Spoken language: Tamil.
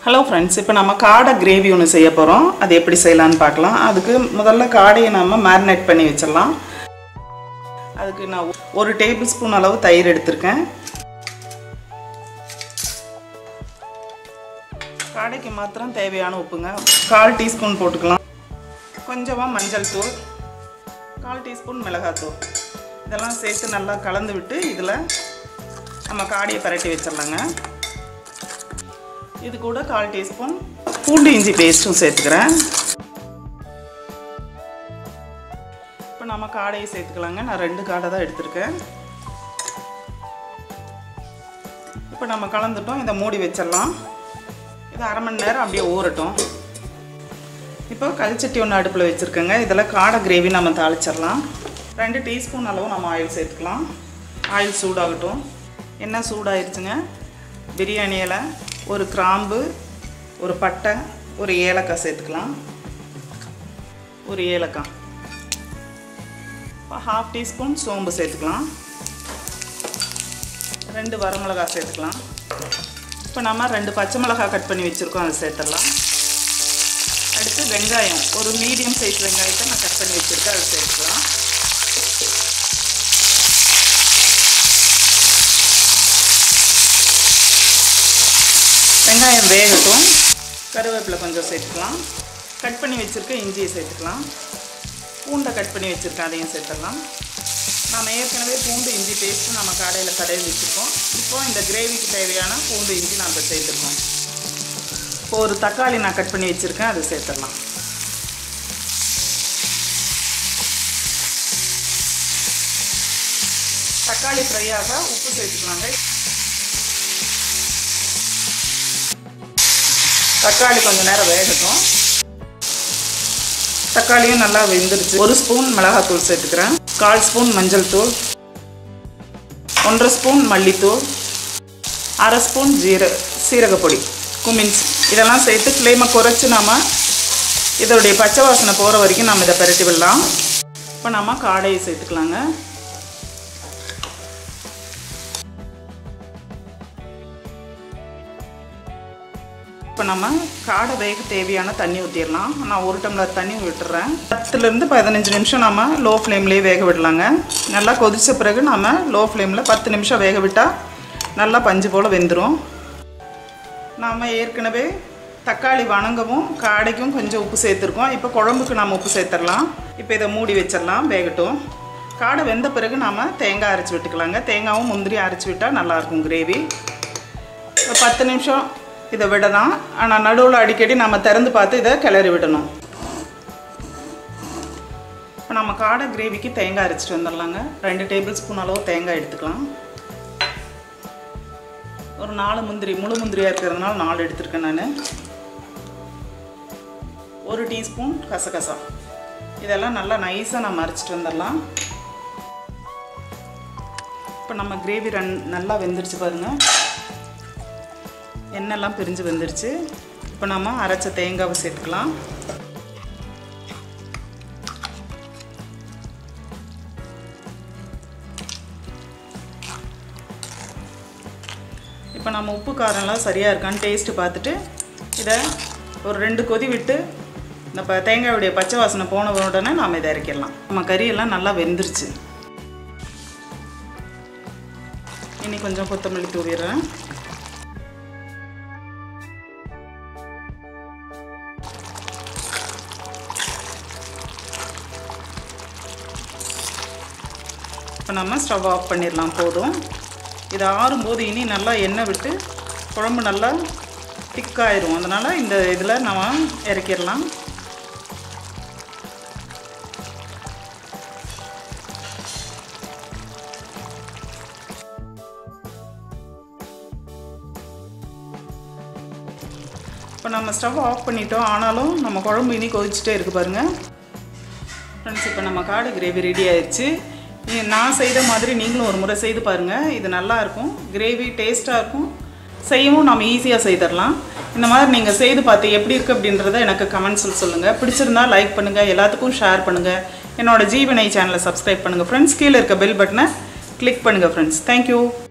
ஹலோ ஃப்ரெண்ட்ஸ் இப்போ நம்ம காடை கிரேவி ஒன்று செய்ய போகிறோம் அது எப்படி செய்யலான்னு பார்க்கலாம் அதுக்கு முதல்ல காடையை நம்ம மேரினேட் பண்ணி வச்சிடலாம் அதுக்கு நான் ஒரு டேபிள் ஸ்பூன் அளவு தயிர் எடுத்திருக்கேன் காடைக்கு மாத்திரம் தேவையான உப்புங்க கால் டீஸ்பூன் போட்டுக்கலாம் கொஞ்சமாக மஞ்சள் தூள் கால் டீஸ்பூன் மிளகாத்தூள் இதெல்லாம் சேர்த்து நல்லா கலந்து விட்டு இதில் நம்ம காடையை பரட்டி வச்சிடலாங்க இது கூட கால் டீஸ்பூன் பூண்டு இஞ்சி பேஸ்ட்டும் சேர்த்துக்கிறேன் இப்போ நம்ம காடையை சேர்த்துக்கலாங்க நான் ரெண்டு காடை தான் எடுத்திருக்கேன் இப்போ நம்ம கலந்துட்டோம் இதை மூடி வச்சிடலாம் இது அரை மணி நேரம் அப்படியே ஊறட்டும் இப்போ கல்ச்சட்டி ஒன்று அடுப்பில் வச்சுருக்கேங்க இதில் காடை கிரேவி நம்ம தாளிச்சிடலாம் ரெண்டு டீஸ்பூன் அளவு நம்ம ஆயில் சேர்த்துக்கலாம் ஆயில் சூடாகட்டும் என்ன சூடாயிருச்சுங்க பிரியாணி இலை ஒரு கிராம்பு ஒரு பட்டை ஒரு ஏலக்காய் சேர்த்துக்கலாம் ஒரு ஏலக்காய் இப்போ ஹாஃப் டீஸ்பூன் சோம்பு சேர்த்துக்கலாம் ரெண்டு வரமிளகாய் சேர்த்துக்கலாம் இப்போ நம்ம ரெண்டு பச்சை மிளகாய் கட் பண்ணி வச்சுருக்கோம் அதை சேர்த்துடலாம் அடுத்து வெங்காயம் ஒரு மீடியம் சைஸ் வெங்காயத்தை நான் கட் பண்ணி வச்சுருக்கேன் அதை சேர்த்துக்கலாம் வெங்காயம் வேகட்டும் கருவேப்பிலை கொஞ்சம் சேர்த்துக்கலாம் கட் பண்ணி வச்சுருக்க இஞ்சியை சேர்த்துக்கலாம் பூண்டை கட் பண்ணி வச்சுருக்கேன் அதையும் சேர்த்துடலாம் நம்ம ஏற்கனவே பூண்டு இஞ்சி பேஸ்ட்டு நம்ம கடையில் கடையில் வச்சுருக்கோம் இப்போ இந்த கிரேவிக்கு தேவையான பூண்டு இஞ்சி நம்ம சேர்த்துருக்கோம் இப்போ ஒரு தக்காளி நான் கட் பண்ணி வச்சுருக்கேன் அதை சேர்த்துடலாம் தக்காளி ஃப்ரையாக உப்பு சேர்த்துக்கலாங்க தக்காளி கொஞ்சம் நேரம் வேகட்டும் தக்காளியும் நல்லா வெந்துருச்சு ஒரு ஸ்பூன் மிளகாத்தூள் சேர்த்துக்கிறேன் கால் ஸ்பூன் மஞ்சள் தூள் ஒன்றரை ஸ்பூன் மல்லித்தூள் அரை ஸ்பூன் ஜீர சீரகப்பொடி குமின்ஸ் இதெல்லாம் சேர்த்து ஃப்ளேமை குறைச்சி நாம் இதோடைய பச்சை வாசனை போகிற வரைக்கும் நம்ம இதை பரட்டி விடலாம் இப்போ நம்ம காடையை சேர்த்துக்கலாங்க இப்போ நம்ம காடை வேக தேவையான தண்ணி ஊற்றிடலாம் நான் ஒரு டம்ளர் தண்ணி விட்டுறேன் பத்துலேருந்து பதினஞ்சு நிமிஷம் நம்ம லோ ஃப்ளேம்லேயே வேக விடலாங்க நல்லா கொதித்த பிறகு நம்ம லோ ஃப்ளேமில் பத்து நிமிஷம் வேக விட்டால் நல்லா பஞ்சு போல் வெந்துடும் நாம் ஏற்கனவே தக்காளி வணங்கவும் காடைக்கும் கொஞ்சம் உப்பு சேர்த்துருக்கோம் இப்போ குழம்புக்கு நம்ம உப்பு சேர்த்துடலாம் இப்போ இதை மூடி வச்சிடலாம் வேகட்டும் காடை வெந்த பிறகு நாம் தேங்காய் அரைச்சி விட்டுக்கலாங்க தேங்காயும் முந்திரி அரைச்சி விட்டால் நல்லாயிருக்கும் கிரேவி ஒரு பத்து நிமிஷம் இதை விடலாம் ஆனால் நடுவில் அடிக்கடி நம்ம திறந்து பார்த்து இதை கிளறி விடணும் இப்போ நம்ம காடை கிரேவிக்கு தேங்காய் அரைச்சிட்டு வந்துடலாங்க ரெண்டு டேபிள் ஸ்பூன் அளவு தேங்காய் எடுத்துக்கலாம் ஒரு நாலு முந்திரி முழு முந்திரியாக இருக்கிறதுனால நாலு எடுத்துருக்கேன் நான் ஒரு டீஸ்பூன் கசகசா இதெல்லாம் நல்லா நைஸாக நம்ம அரைச்சிட்டு வந்துடலாம் இப்போ நம்ம கிரேவி ரன் நல்லா வெந்துருச்சு பாருங்கள் எண்ணெய்லாம் பிரிஞ்சு வந்துருச்சு இப்போ நம்ம அரைச்ச தேங்காவை சேர்த்துக்கலாம் இப்போ நம்ம உப்பு காரம்லாம் சரியாக இருக்கான்னு டேஸ்ட்டு பார்த்துட்டு இதை ஒரு ரெண்டு கொதி விட்டு இந்த ப தேங்காயுடைய பச்சை வாசனை போன உடனே நாம் இதை இறக்கிடலாம் நம்ம கறியெல்லாம் நல்லா வெந்துருச்சு இனி கொஞ்சம் கொத்தமல்லி தூவிடுறேன் இப்போ நம்ம ஸ்டவ் ஆஃப் பண்ணிடலாம் போதும் இது ஆறும்போது இனி நல்லா எண்ணெய் விட்டு குழம்பு நல்லா திக்காயிரும் அதனால் இந்த இதில் நம்ம இறக்கிடலாம் இப்போ நம்ம ஸ்டவ் ஆஃப் பண்ணிட்டோம் ஆனாலும் நம்ம குழம்பு இனி கொதிச்சுட்டே இருக்குது பாருங்கள் ஃப்ரெண்ட்ஸ் இப்போ நம்ம காடு கிரேவி ரெடி ஆயிடுச்சு நான் செய்த மாதிரி நீங்களும் ஒரு முறை செய்து பாருங்கள் இது நல்லாயிருக்கும் கிரேவி டேஸ்ட்டாக இருக்கும் செய்யவும் நம்ம ஈஸியாக செய்திடலாம் இந்த மாதிரி நீங்கள் செய்து பார்த்து எப்படி இருக்குது அப்படின்றத எனக்கு கமெண்ட்ஸில் சொல்லுங்கள் பிடிச்சிருந்தா லைக் பண்ணுங்கள் எல்லாத்துக்கும் ஷேர் பண்ணுங்கள் என்னோடய ஜீவனை சேனலை சப்ஸ்கிரைப் பண்ணுங்கள் ஃப்ரெண்ட்ஸ் கீழே இருக்க பெல் பட்டனை கிளிக் பண்ணுங்கள் ஃப்ரெண்ட்ஸ் தேங்க்யூ